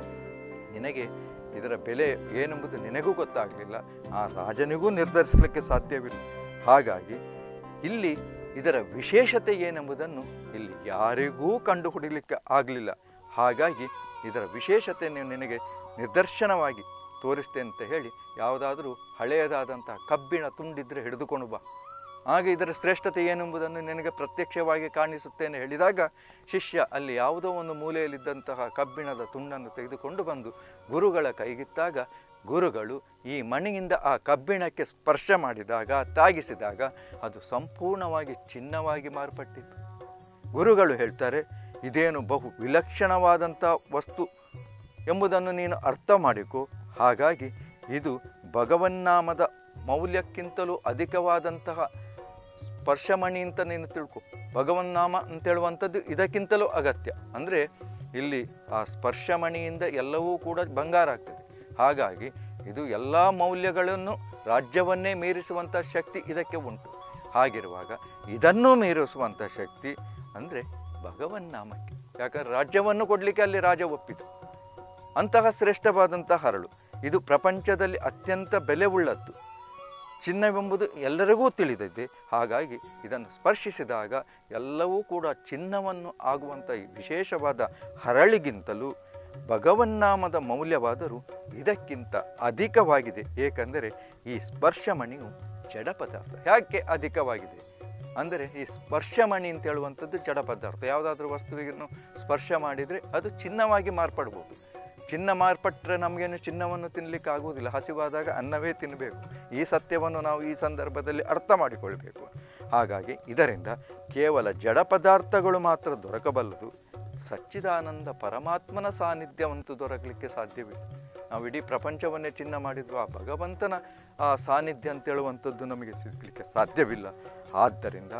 [SPEAKER 1] ನಿನಗೆ ಇದರ ಬೆಲೆ ಏನೆಂಬುದು ನಿನಗೂ ಗೊತ್ತಾಗಲಿಲ್ಲ ಆ ರಾಜನಿಗೂ ನಿರ್ಧರಿಸಲಿಕ್ಕೆ ಸಾಧ್ಯವಿಲ್ಲ ಹಾಗಾಗಿ ಇಲ್ಲಿ ಇದರ ವಿಶೇಷತೆ ಏನೆಂಬುದನ್ನು ಇಲ್ಲಿ ಯಾರಿಗೂ ಕಂಡುಹಿಡಿಯಲಿಕ್ಕೆ ಆಗಲಿಲ್ಲ ಹಾಗಾಗಿ ಇದರ ವಿಶೇಷತೆಯನ್ನು ನಿನಗೆ ನಿದರ್ಶನವಾಗಿ ತೋರಿಸ್ತೇನೆ ಅಂತ ಹೇಳಿ ಯಾವುದಾದರೂ ಹಳೆಯದಾದಂಥ ಕಬ್ಬಿಣ ತುಂಡಿದ್ರೆ ಹಿಡಿದುಕೊಂಡು ಬಾ ಆಗ ಇದರ ಶ್ರೇಷ್ಠತೆ ಏನೆಂಬುದನ್ನು ನಿನಗೆ ಪ್ರತ್ಯಕ್ಷವಾಗಿ ಕಾಣಿಸುತ್ತೇನೆ ಹೇಳಿದಾಗ ಶಿಷ್ಯ ಅಲ್ಲಿ ಯಾವುದೋ ಒಂದು ಮೂಲೆಯಲ್ಲಿದ್ದಂತಹ ಕಬ್ಬಿಣದ ತುಂಡನ್ನು ತೆಗೆದುಕೊಂಡು ಬಂದು ಗುರುಗಳ ಕೈಗಿತ್ತಾಗ ಗುರುಗಳು ಈ ಮಣ್ಣಿನಿಂದ ಆ ಕಬ್ಬಿಣಕ್ಕೆ ಸ್ಪರ್ಶ ಮಾಡಿದಾಗ ತಾಗಿಸಿದಾಗ ಅದು ಸಂಪೂರ್ಣವಾಗಿ ಚಿನ್ನವಾಗಿ ಮಾರ್ಪಟ್ಟಿತ್ತು ಗುರುಗಳು ಹೇಳ್ತಾರೆ ಇದೇನು ಬಹು ವಿಲಕ್ಷಣವಾದಂಥ ವಸ್ತು ಎಂಬುದನ್ನು ನೀನು ಅರ್ಥ ಮಾಡಿಕೊ ಹಾಗಾಗಿ ಇದು ಭಗವನ್ನಾಮದ ಮೌಲ್ಯಕ್ಕಿಂತಲೂ ಅಧಿಕವಾದಂತಹ ಸ್ಪರ್ಶಮಣಿ ಅಂತ ನೀನು ತಿಳ್ಕೊ ಭಗವನ್ನಾಮ ಅಂತ ಹೇಳುವಂಥದ್ದು ಇದಕ್ಕಿಂತಲೂ ಅಗತ್ಯ ಅಂದರೆ ಇಲ್ಲಿ ಆ ಸ್ಪರ್ಶಮಣಿಯಿಂದ ಎಲ್ಲವೂ ಕೂಡ ಬಂಗಾರ ಆಗ್ತದೆ ಹಾಗಾಗಿ ಇದು ಎಲ್ಲ ಮೌಲ್ಯಗಳನ್ನು ರಾಜ್ಯವನ್ನೇ ಮೀರಿಸುವಂಥ ಶಕ್ತಿ ಇದಕ್ಕೆ ಉಂಟು ಹಾಗಿರುವಾಗ ಇದನ್ನೂ ಮೀರಿಸುವಂಥ ಶಕ್ತಿ ಅಂದರೆ ಭಗವನ್ನಾಮಕ್ಕೆ ಯಾಕಂದ್ರೆ ರಾಜ್ಯವನ್ನು ಕೊಡಲಿಕ್ಕೆ ಅಲ್ಲಿ ರಾಜ ಒಪ್ಪಿದ ಅಂತಹ ಶ್ರೇಷ್ಠವಾದಂಥ ಹರಳು ಇದು ಪ್ರಪಂಚದಲ್ಲಿ ಅತ್ಯಂತ ಬೆಲೆ ಉಳ್ಳದ್ದು ಚಿನ್ನವೆಂಬುದು ಎಲ್ಲರಿಗೂ ತಿಳಿದಿದೆ ಹಾಗಾಗಿ ಇದನ್ನು ಸ್ಪರ್ಶಿಸಿದಾಗ ಎಲ್ಲವೂ ಕೂಡ ಚಿನ್ನವನ್ನು ಆಗುವಂಥ ಈ ವಿಶೇಷವಾದ ಹರಳಿಗಿಂತಲೂ ಭಗವನ್ನಾಮದ ಮೌಲ್ಯವಾದರೂ ಇದಕ್ಕಿಂತ ಅಧಿಕವಾಗಿದೆ ಏಕೆಂದರೆ ಈ ಸ್ಪರ್ಶಮಣಿಯು ಜಡ ಪದಾರ್ಥ ಯಾಕೆ ಅಧಿಕವಾಗಿದೆ ಅಂದರೆ ಈ ಸ್ಪರ್ಶಮಣಿ ಅಂತ ಹೇಳುವಂಥದ್ದು ಜಡ ಪದಾರ್ಥ ಯಾವುದಾದ್ರೂ ವಸ್ತುವಿಯನ್ನು ಸ್ಪರ್ಶ ಮಾಡಿದರೆ ಅದು ಚಿನ್ನವಾಗಿ ಮಾರ್ಪಡ್ಬೋದು ಚಿನ್ನ ಮಾರ್ಪಟ್ಟರೆ ನಮಗೇನು ಚಿನ್ನವನ್ನು ತಿನ್ನಲಿಕ್ಕೆ ಆಗುವುದಿಲ್ಲ ಹಸಿವಾದಾಗ ಅನ್ನವೇ ತಿನ್ನಬೇಕು ಈ ಸತ್ಯವನ್ನು ನಾವು ಈ ಸಂದರ್ಭದಲ್ಲಿ ಅರ್ಥ ಮಾಡಿಕೊಳ್ಬೇಕು ಹಾಗಾಗಿ ಇದರಿಂದ ಕೇವಲ ಜಡ ಪದಾರ್ಥಗಳು ಮಾತ್ರ ದೊರಕಬಲ್ಲದು ಸಚ್ಚಿದಾನಂದ ಪರಮಾತ್ಮನ ಸಾನ್ನಿಧ್ಯವಂತೂ ದೊರಕಲಿಕ್ಕೆ ಸಾಧ್ಯವಿಲ್ಲ ನಾವು ಇಡೀ ಪ್ರಪಂಚವನ್ನೇ ಚಿನ್ನ ಮಾಡಿದ್ವು ಆ ಭಗವಂತನ ಆ ಸಾನ್ನಿಧ್ಯ ಅಂತ ಹೇಳುವಂಥದ್ದು ನಮಗೆ ಸಿಗಲಿಕ್ಕೆ ಸಾಧ್ಯವಿಲ್ಲ ಆದ್ದರಿಂದ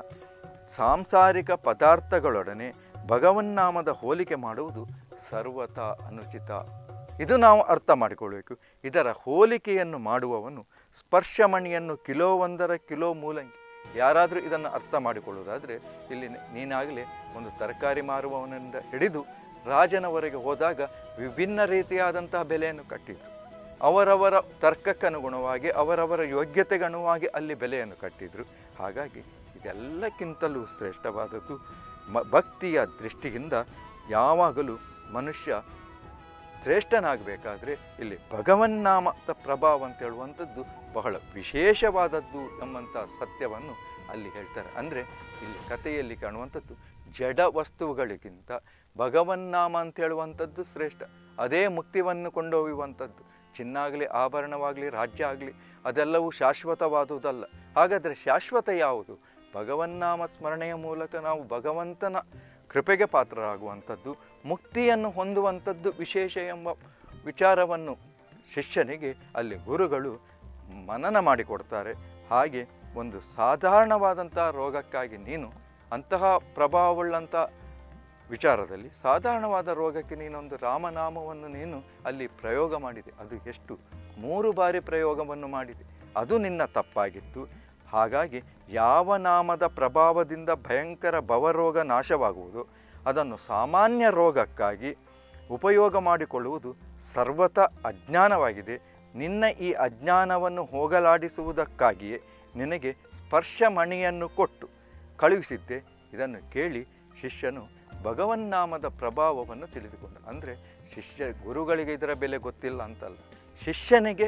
[SPEAKER 1] ಸಾಂಸಾರಿಕ ಪದಾರ್ಥಗಳೊಡನೆ ಭಗವನ್ನಾಮದ ಹೋಲಿಕೆ ಮಾಡುವುದು ಸರ್ವತಾ ಅನುಚಿತ ಇದು ನಾವು ಅರ್ಥ ಮಾಡಿಕೊಳ್ಬೇಕು ಇದರ ಹೋಲಿಕೆಯನ್ನು ಮಾಡುವವನು ಸ್ಪರ್ಶಮಣಿಯನ್ನು ಕಿಲೋ ಒಂದರ ಕಿಲೋ ಮೂಲಂಗಿ ಯಾರಾದರೂ ಇದನ್ನು ಅರ್ಥ ಮಾಡಿಕೊಳ್ಳುವುದಾದರೆ ಇಲ್ಲಿ ನೀನಾಗಲೇ ಒಂದು ತರಕಾರಿ ಮಾರುವವನಿಂದ ಹಿಡಿದು ರಾಜನವರೆಗೆ ಹೋದಾಗ ವಿಭಿನ್ನ ರೀತಿಯಾದಂತಹ ಬೆಲೆಯನ್ನು ಕಟ್ಟಿದರು ಅವರವರ ತರ್ಕಕ್ಕನುಗುಣವಾಗಿ ಅವರವರ ಯೋಗ್ಯತೆಗನುವಾಗಿ ಅಲ್ಲಿ ಬೆಲೆಯನ್ನು ಕಟ್ಟಿದರು ಹಾಗಾಗಿ ಇದೆಲ್ಲಕ್ಕಿಂತಲೂ ಶ್ರೇಷ್ಠವಾದದ್ದು ಮ ಭಕ್ತಿಯ ದೃಷ್ಟಿಯಿಂದ ಯಾವಾಗಲೂ ಮನುಷ್ಯ ಶ್ರೇಷ್ಠನಾಗಬೇಕಾದ್ರೆ ಇಲ್ಲಿ ಭಗವನ್ನಾಮದ ಪ್ರಭಾವ ಅಂತ ಹೇಳುವಂಥದ್ದು ಬಹಳ ವಿಶೇಷವಾದದ್ದು ಎಂಬಂಥ ಸತ್ಯವನ್ನು ಅಲ್ಲಿ ಹೇಳ್ತಾರೆ ಅಂದರೆ ಇಲ್ಲಿ ಕಥೆಯಲ್ಲಿ ಕಾಣುವಂಥದ್ದು ಜಡ ವಸ್ತುಗಳಿಗಿಂತ ಭಗವನ್ನಾಮ ಅಂತ ಹೇಳುವಂಥದ್ದು ಶ್ರೇಷ್ಠ ಅದೇ ಮುಕ್ತಿವನ್ನು ಕೊಂಡೊಯ್ಯುವಂಥದ್ದು ಚಿನ್ನಾಗಲಿ ಆಭರಣವಾಗಲಿ ರಾಜ್ಯ ಆಗಲಿ ಅದೆಲ್ಲವೂ ಶಾಶ್ವತವಾದುದಲ್ಲ ಹಾಗಾದರೆ ಶಾಶ್ವತ ಯಾವುದು ಭಗವನ್ನಾಮ ಸ್ಮರಣೆಯ ಮೂಲಕ ನಾವು ಭಗವಂತನ ಕೃಪೆಗೆ ಪಾತ್ರರಾಗುವಂಥದ್ದು ಮುಕ್ತಿಯನ್ನು ಹೊಂದುವಂಥದ್ದು ವಿಶೇಷ ಎಂಬ ವಿಚಾರವನ್ನು ಶಿಷ್ಯನಿಗೆ ಅಲ್ಲಿ ಗುರುಗಳು ಮನನ ಮಾಡಿಕೊಡ್ತಾರೆ ಹಾಗೆ ಒಂದು ಸಾಧಾರಣವಾದಂತಹ ರೋಗಕ್ಕಾಗಿ ನೀನು ಅಂತಹ ಪ್ರಭಾವವುಳ್ಳಂಥ ವಿಚಾರದಲ್ಲಿ ಸಾಧಾರಣವಾದ ರೋಗಕ್ಕೆ ನೀನೊಂದು ರಾಮನಾಮವನ್ನು ನೀನು ಅಲ್ಲಿ ಪ್ರಯೋಗ ಮಾಡಿದೆ ಅದು ಎಷ್ಟು ಮೂರು ಬಾರಿ ಪ್ರಯೋಗವನ್ನು ಮಾಡಿದೆ ಅದು ನಿನ್ನ ತಪ್ಪಾಗಿತ್ತು ಹಾಗಾಗಿ ಯಾವ ನಾಮದ ಪ್ರಭಾವದಿಂದ ಭಯಂಕರ ಭವರೋಗ ನಾಶವಾಗುವುದು ಅದನ್ನು ಸಾಮಾನ್ಯ ರೋಗಕ್ಕಾಗಿ ಉಪಯೋಗ ಮಾಡಿಕೊಳ್ಳುವುದು ಸರ್ವತ ಅಜ್ಞಾನವಾಗಿದೆ ನಿನ್ನ ಈ ಅಜ್ಞಾನವನ್ನು ಹೋಗಲಾಡಿಸುವುದಕ್ಕಾಗಿಯೇ ನಿನಗೆ ಸ್ಪರ್ಶಮಣಿಯನ್ನು ಕೊಟ್ಟು ಕಳುಹಿಸಿದ್ದೆ ಇದನ್ನು ಕೇಳಿ ಶಿಷ್ಯನು ಭಗವನ್ನಾಮದ ಪ್ರಭಾವವನ್ನು ತಿಳಿದುಕೊಂಡ ಅಂದರೆ ಶಿಷ್ಯ ಗುರುಗಳಿಗೆ ಇದರ ಬೆಲೆ ಗೊತ್ತಿಲ್ಲ ಅಂತಲ್ಲ ಶಿಷ್ಯನಿಗೆ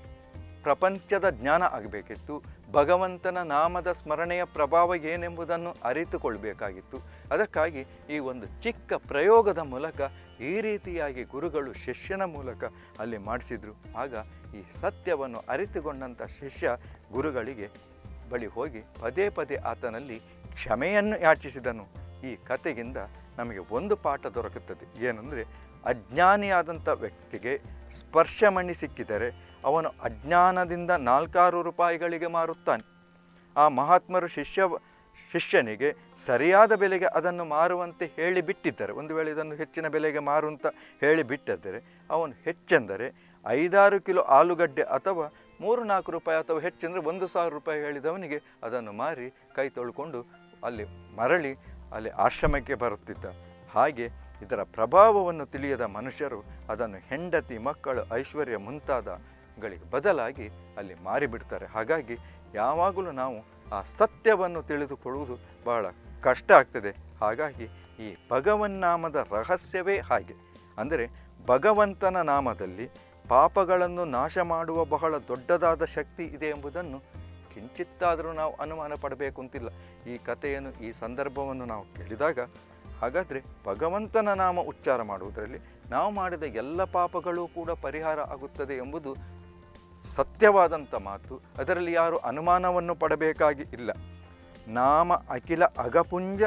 [SPEAKER 1] ಪ್ರಪಂಚದ ಜ್ಞಾನ ಆಗಬೇಕಿತ್ತು ಭಗವಂತನ ನಾಮದ ಸ್ಮರಣೆಯ ಪ್ರಭಾವ ಏನೆಂಬುದನ್ನು ಅರಿತುಕೊಳ್ಬೇಕಾಗಿತ್ತು ಅದಕ್ಕಾಗಿ ಈ ಒಂದು ಚಿಕ್ಕ ಪ್ರಯೋಗದ ಮೂಲಕ ಈ ರೀತಿಯಾಗಿ ಗುರುಗಳು ಶಿಷ್ಯನ ಮೂಲಕ ಅಲ್ಲಿ ಮಾಡಿಸಿದ್ರು ಆಗ ಈ ಸತ್ಯವನ್ನು ಅರಿತುಕೊಂಡಂಥ ಶಿಷ್ಯ ಗುರುಗಳಿಗೆ ಬಳಿ ಹೋಗಿ ಪದೇ ಪದೇ ಆತನಲ್ಲಿ ಕ್ಷಮೆಯನ್ನು ಯಾಚಿಸಿದನು ಈ ಕತೆಗಿಂದ ನಮಗೆ ಒಂದು ಪಾಠ ದೊರಕುತ್ತದೆ ಏನಂದರೆ ಅಜ್ಞಾನಿಯಾದಂಥ ವ್ಯಕ್ತಿಗೆ ಸ್ಪರ್ಶಮಣಿ ಸಿಕ್ಕಿದರೆ ಅವನು ಅಜ್ಞಾನದಿಂದ ನಾಲ್ಕಾರು ರೂಪಾಯಿಗಳಿಗೆ ಮಾರುತ್ತಾನೆ ಆ ಮಹಾತ್ಮರು ಶಿಷ್ಯ ಶಿಷ್ಯನಿಗೆ ಸರಿಯಾದ ಬೆಲೆಗೆ ಅದನ್ನು ಮಾರುವಂತೆ ಹೇಳಿ ಬಿಟ್ಟಿದ್ದಾರೆ ಒಂದು ವೇಳೆ ಇದನ್ನು ಹೆಚ್ಚಿನ ಬೆಲೆಗೆ ಮಾರುವಂತ ಹೇಳಿ ಬಿಟ್ಟಿದ್ದರೆ ಅವನು ಹೆಚ್ಚೆಂದರೆ ಐದಾರು ಕಿಲೋ ಆಲೂಗಡ್ಡೆ ಅಥವಾ ಮೂರು ನಾಲ್ಕು ರೂಪಾಯಿ ಅಥವಾ ಹೆಚ್ಚೆಂದರೆ ಒಂದು ಸಾವಿರ ರೂಪಾಯಿ ಹೇಳಿದವನಿಗೆ ಅದನ್ನು ಮಾರಿ ಕೈ ತೊಳ್ಕೊಂಡು ಅಲ್ಲಿ ಮರಳಿ ಅಲ್ಲಿ ಆಶ್ರಮಕ್ಕೆ ಬರುತ್ತಿದ್ದ ಹಾಗೆ ಇದರ ಪ್ರಭಾವವನ್ನು ತಿಳಿಯದ ಮನುಷ್ಯರು ಅದನ್ನು ಹೆಂಡತಿ ಮಕ್ಕಳು ಐಶ್ವರ್ಯ ಮುಂತಾದಗಳಿಗೆ ಬದಲಾಗಿ ಅಲ್ಲಿ ಮಾರಿಬಿಡ್ತಾರೆ ಹಾಗಾಗಿ ಯಾವಾಗಲೂ ನಾವು ಆ ಸತ್ಯವನ್ನು ತಿಳಿದುಕೊಳ್ಳುವುದು ಬಹಳ ಕಷ್ಟ ಆಗ್ತದೆ ಹಾಗಾಗಿ ಈ ಭಗವನ್ನಾಮದ ರಹಸ್ಯವೇ ಹಾಗೆ ಅಂದರೆ ಭಗವಂತನ ನಾಮದಲ್ಲಿ ಪಾಪಗಳನ್ನು ನಾಶ ಮಾಡುವ ಬಹಳ ದೊಡ್ಡದಾದ ಶಕ್ತಿ ಇದೆ ಎಂಬುದನ್ನು ಕಿಂಚಿತ್ತಾದರೂ ನಾವು ಅನುಮಾನ ಪಡಬೇಕು ಅಂತಿಲ್ಲ ಈ ಕಥೆಯನ್ನು ಈ ಸಂದರ್ಭವನ್ನು ನಾವು ಕೇಳಿದಾಗ ಹಾಗಾದರೆ ಭಗವಂತನ ನಾಮ ಉಚ್ಚಾರ ಮಾಡುವುದರಲ್ಲಿ ನಾವು ಮಾಡಿದ ಎಲ್ಲ ಪಾಪಗಳೂ ಕೂಡ ಪರಿಹಾರ ಆಗುತ್ತದೆ ಎಂಬುದು ಸತ್ಯವಾದಂಥ ಮಾತು ಅದರಲ್ಲಿ ಯಾರು ಅನುಮಾನವನ್ನು ಪಡಬೇಕಾಗಿ ಇಲ್ಲ ನಾಮ ಅಖಿಲ ಅಗಪುಂಜ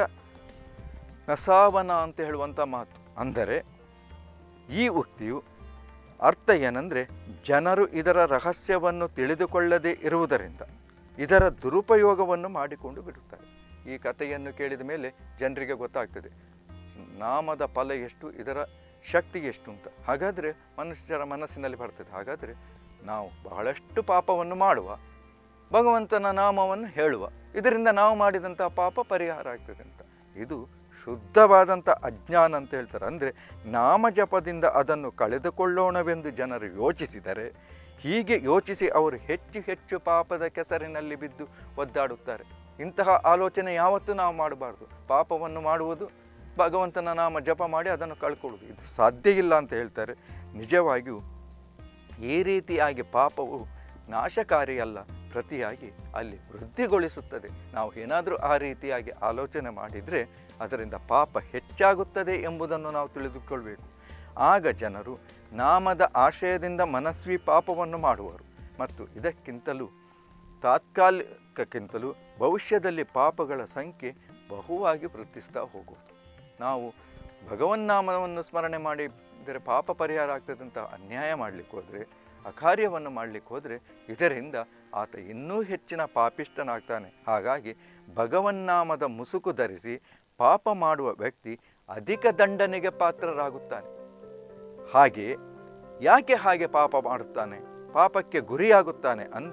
[SPEAKER 1] ನಸಾವನ ಅಂತ ಹೇಳುವಂಥ ಮಾತು ಅಂದರೆ ಈ ಉಕ್ತಿಯು ಅರ್ಥ ಏನಂದರೆ ಜನರು ಇದರ ರಹಸ್ಯವನ್ನು ತಿಳಿದುಕೊಳ್ಳದೇ ಇರುವುದರಿಂದ ಇದರ ದುರುಪಯೋಗವನ್ನು ಮಾಡಿಕೊಂಡು ಬಿಡುತ್ತಾರೆ ಈ ಕಥೆಯನ್ನು ಕೇಳಿದ ಮೇಲೆ ಜನರಿಗೆ ಗೊತ್ತಾಗ್ತದೆ ನಾಮದ ಫಲ ಎಷ್ಟು ಇದರ ಶಕ್ತಿ ಎಷ್ಟು ಅಂತ ಹಾಗಾದರೆ ಮನುಷ್ಯರ ಮನಸ್ಸಿನಲ್ಲಿ ಬರ್ತದೆ ಹಾಗಾದರೆ ನಾವು ಬಹಳಷ್ಟು ಪಾಪವನ್ನು ಮಾಡುವ ಭಗವಂತನ ನಾಮವನ್ನು ಹೇಳುವ ಇದರಿಂದ ನಾವು ಮಾಡಿದಂಥ ಪಾಪ ಪರಿಹಾರ ಆಗ್ತದೆ ಅಂತ ಇದು ಶುದ್ಧವಾದಂಥ ಅಜ್ಞಾನ ಅಂತ ಹೇಳ್ತಾರೆ ಅಂದರೆ ನಾಮ ಜಪದಿಂದ ಅದನ್ನು ಕಳೆದುಕೊಳ್ಳೋಣವೆಂದು ಜನರು ಯೋಚಿಸಿದರೆ ಹೀಗೆ ಯೋಚಿಸಿ ಅವರು ಹೆಚ್ಚು ಹೆಚ್ಚು ಪಾಪದ ಕೆಸರಿನಲ್ಲಿ ಬಿದ್ದು ಒದ್ದಾಡುತ್ತಾರೆ ಇಂತಹ ಆಲೋಚನೆ ಯಾವತ್ತೂ ನಾವು ಮಾಡಬಾರ್ದು ಪಾಪವನ್ನು ಮಾಡುವುದು ಭಗವಂತನ ನಾಮ ಜಪ ಮಾಡಿ ಅದನ್ನು ಕಳ್ಕೊಳ್ಳುವುದು ಇದು ಸಾಧ್ಯ ಇಲ್ಲ ಅಂತ ಹೇಳ್ತಾರೆ ನಿಜವಾಗಿಯೂ ಈ ರೀತಿಯಾಗಿ ಪಾಪವು ನಾಶಕಾರಿಯಲ್ಲ ಪ್ರತಿಯಾಗಿ ಅಲ್ಲಿ ವೃದ್ಧಿಗೊಳಿಸುತ್ತದೆ ನಾವು ಏನಾದರೂ ಆ ರೀತಿಯಾಗಿ ಆಲೋಚನೆ ಮಾಡಿದರೆ ಅದರಿಂದ ಪಾಪ ಹೆಚ್ಚಾಗುತ್ತದೆ ಎಂಬುದನ್ನು ನಾವು ತಿಳಿದುಕೊಳ್ಬೇಕು ಆಗ ಜನರು ನಾಮದ ಆಶಯದಿಂದ ಮನಸ್ವಿ ಪಾಪವನ್ನು ಮಾಡುವರು ಮತ್ತು ಇದಕ್ಕಿಂತಲೂ ತಾತ್ಕಾಲಿಕಕ್ಕಿಂತಲೂ ಭವಿಷ್ಯದಲ್ಲಿ ಪಾಪಗಳ ಸಂಖ್ಯೆ ಬಹುವಾಗಿ ವೃದ್ಧಿಸ್ತಾ ಹೋಗುವುದು ನಾವು ಭಗವನ್ನಾಮವನ್ನು ಸ್ಮರಣೆ ಮಾಡಿದರೆ ಪಾಪ ಪರಿಹಾರ ಆಗ್ತದೆ ಅಂತ ಅನ್ಯಾಯ ಮಾಡಲಿಕ್ಕೆ ಹೋದರೆ ಅಕಾರ್ಯವನ್ನು ಮಾಡಲಿಕ್ಕೆ ಹೋದರೆ ಇದರಿಂದ ಆತ ಇನ್ನೂ ಹೆಚ್ಚಿನ ಪಾಪಿಷ್ಟನಾಗ್ತಾನೆ ಹಾಗಾಗಿ ಭಗವನ್ನಾಮದ ಮುಸುಕು ಧರಿಸಿ ಪಾಪ ಮಾಡುವ ವ್ಯಕ್ತಿ ಅಧಿಕ ದಂಡನೆಗೆ ಪಾತ್ರರಾಗುತ್ತಾನೆ ಹಾಗೆ ಯಾಕೆ ಹಾಗೆ ಪಾಪ ಮಾಡುತ್ತಾನೆ ಪಾಪಕ್ಕೆ ಗುರಿಯಾಗುತ್ತಾನೆ ಅಂದರೆ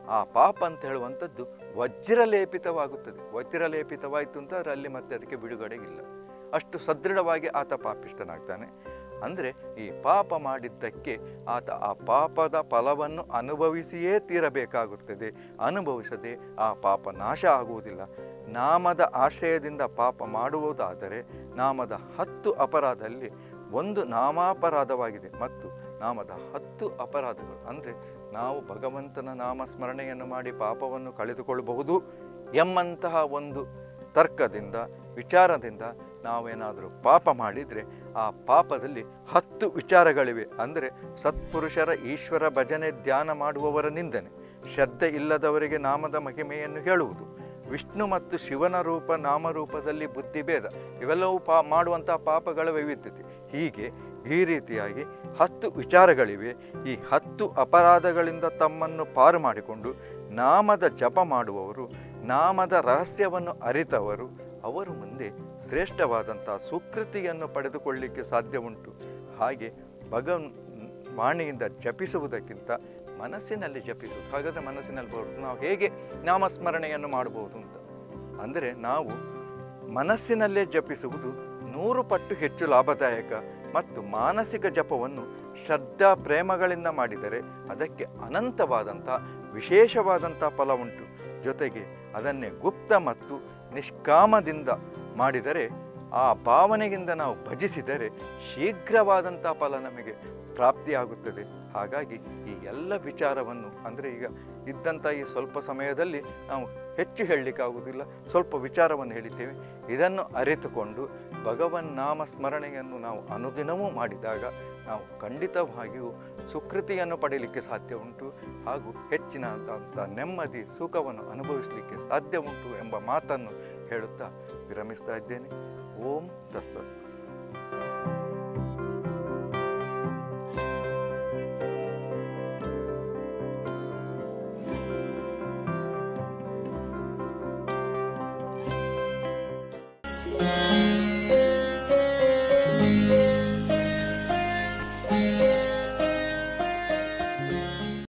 [SPEAKER 1] ಆ ಪಾಪ ಅಂತ ಹೇಳುವಂಥದ್ದು ವಜ್ರಲೇಪಿತವಾಗುತ್ತದೆ ವಜ್ರಲೇಪಿತವಾಯಿತು ಅಂತ ಆದರೆ ಅಲ್ಲಿ ಮತ್ತೆ ಅದಕ್ಕೆ ಬಿಡುಗಡೆ ಇಲ್ಲ ಅಷ್ಟು ಸದೃಢವಾಗಿ ಆತ ಪಾಪಿಷ್ಟನಾಗ್ತಾನೆ ಅಂದರೆ ಈ ಪಾಪ ಮಾಡಿದ್ದಕ್ಕೆ ಆತ ಆ ಪಾಪದ ಫಲವನ್ನು ಅನುಭವಿಸಿಯೇ ತೀರಬೇಕಾಗುತ್ತದೆ ಅನುಭವಿಸದೆ ಆ ಪಾಪ ನಾಶ ಆಗುವುದಿಲ್ಲ ನಾಮದ ಆಶ್ರಯದಿಂದ ಪಾಪ ಮಾಡುವುದಾದರೆ ನಾಮದ ಹತ್ತು ಅಪರಾಧದಲ್ಲಿ ಒಂದು ನಾಮಾಪರಾಧವಾಗಿದೆ ಮತ್ತು ನಾಮದ ಹತ್ತು ಅಪರಾಧಗಳು ಅಂದರೆ ನಾವು ಭಗವಂತನ ನಾಮ ಸ್ಮರಣೆಯನ್ನು ಮಾಡಿ ಪಾಪವನ್ನು ಕಳೆದುಕೊಳ್ಳಬಹುದು ಎಂಬಂತಹ ಒಂದು ತರ್ಕದಿಂದ ವಿಚಾರದಿಂದ ನಾವೇನಾದರೂ ಪಾಪ ಮಾಡಿದರೆ ಆ ಪಾಪದಲ್ಲಿ ಹತ್ತು ವಿಚಾರಗಳಿವೆ ಅಂದರೆ ಸತ್ಪುರುಷರ ಈಶ್ವರ ಭಜನೆ ಧ್ಯಾನ ಮಾಡುವವರ ನಿಂದನೆ ಶ್ರದ್ಧೆ ಇಲ್ಲದವರಿಗೆ ನಾಮದ ಮಹಿಮೆಯನ್ನು ಹೇಳುವುದು ವಿಷ್ಣು ಮತ್ತು ಶಿವನ ರೂಪ ನಾಮರೂಪದಲ್ಲಿ ಬುದ್ಧಿಭೇದ ಇವೆಲ್ಲವೂ ಪಾ ಮಾಡುವಂತಹ ಪಾಪಗಳ ವೈವಿಧ್ಯತೆ ಹೀಗೆ ಈ ರೀತಿಯಾಗಿ ಹತ್ತು ವಿಚಾರಗಳಿವೆ ಈ ಹತ್ತು ಅಪರಾಧಗಳಿಂದ ತಮ್ಮನ್ನು ಪಾರು ಮಾಡಿಕೊಂಡು ನಾಮದ ಜಪ ಮಾಡುವವರು ನಾಮದ ರಹಸ್ಯವನ್ನು ಅರಿತವರು ಅವರು ಮುಂದೆ ಶ್ರೇಷ್ಠವಾದಂಥ ಸುಕೃತಿಯನ್ನು ಪಡೆದುಕೊಳ್ಳಿಕ್ಕೆ ಸಾಧ್ಯ ಉಂಟು ಹಾಗೆ ಭಗವನ್ ವಾಣಿಯಿಂದ ಜಪಿಸುವುದಕ್ಕಿಂತ ಮನಸ್ಸಿನಲ್ಲಿ ಜಪಿಸುವುದು ಹಾಗಾದರೆ ಮನಸ್ಸಿನಲ್ಲಿ ಬರುವುದು ನಾವು ಹೇಗೆ ನಾಮಸ್ಮರಣೆಯನ್ನು ಮಾಡಬಹುದು ಅಂತ ಅಂದರೆ ನಾವು ಮನಸ್ಸಿನಲ್ಲೇ ಜಪಿಸುವುದು ನೂರು ಪಟ್ಟು ಹೆಚ್ಚು ಲಾಭದಾಯಕ ಮತ್ತು ಮಾನಸಿಕ ಜಪವನ್ನು ಶ್ರದ್ಧಾ ಪ್ರೇಮಗಳಿಂದ ಮಾಡಿದರೆ ಅದಕ್ಕೆ ಅನಂತವಾದಂಥ ವಿಶೇಷವಾದಂಥ ಫಲ ಉಂಟು ಜೊತೆಗೆ ಅದನ್ನೇ ಗುಪ್ತ ಮತ್ತು ನಿಷ್ಕಾಮದಿಂದ ಮಾಡಿದರೆ ಆ ಭಾವನೆಯಿಂದ ನಾವು ಭಜಿಸಿದರೆ ಶೀಘ್ರವಾದಂಥ ಫಲ ನಮಗೆ ಪ್ರಾಪ್ತಿಯಾಗುತ್ತದೆ ಹಾಗಾಗಿ ಈ ಎಲ್ಲ ವಿಚಾರವನ್ನು ಅಂದರೆ ಈಗ ಇದ್ದಂಥ ಈ ಸ್ವಲ್ಪ ಸಮಯದಲ್ಲಿ ನಾವು ಹೆಚ್ಚು ಹೇಳಲಿಕ್ಕಾಗುವುದಿಲ್ಲ ಸ್ವಲ್ಪ ವಿಚಾರವನ್ನು ಹೇಳಿದ್ದೇವೆ ಇದನ್ನು ಅರಿತುಕೊಂಡು ಭಗವನ್ ನಾಮ ಸ್ಮರಣೆಯನ್ನು ನಾವು ಅನುದಿನವೂ ಮಾಡಿದಾಗ ನಾವು ಖಂಡಿತವಾಗಿಯೂ ಸುಕೃತಿಯನ್ನು ಪಡೆಯಲಿಕ್ಕೆ ಸಾಧ್ಯ ಉಂಟು ಹಾಗೂ ಹೆಚ್ಚಿನಂಥ ನೆಮ್ಮದಿ ಸುಖವನ್ನು ಅನುಭವಿಸಲಿಕ್ಕೆ ಸಾಧ್ಯ ಉಂಟು ಎಂಬ ಮಾತನ್ನು ಹೇಳುತ್ತಾ ವಿರಮಿಸ್ತಾ ಇದ್ದೇನೆ ಓಂ ತತ್ಸತ್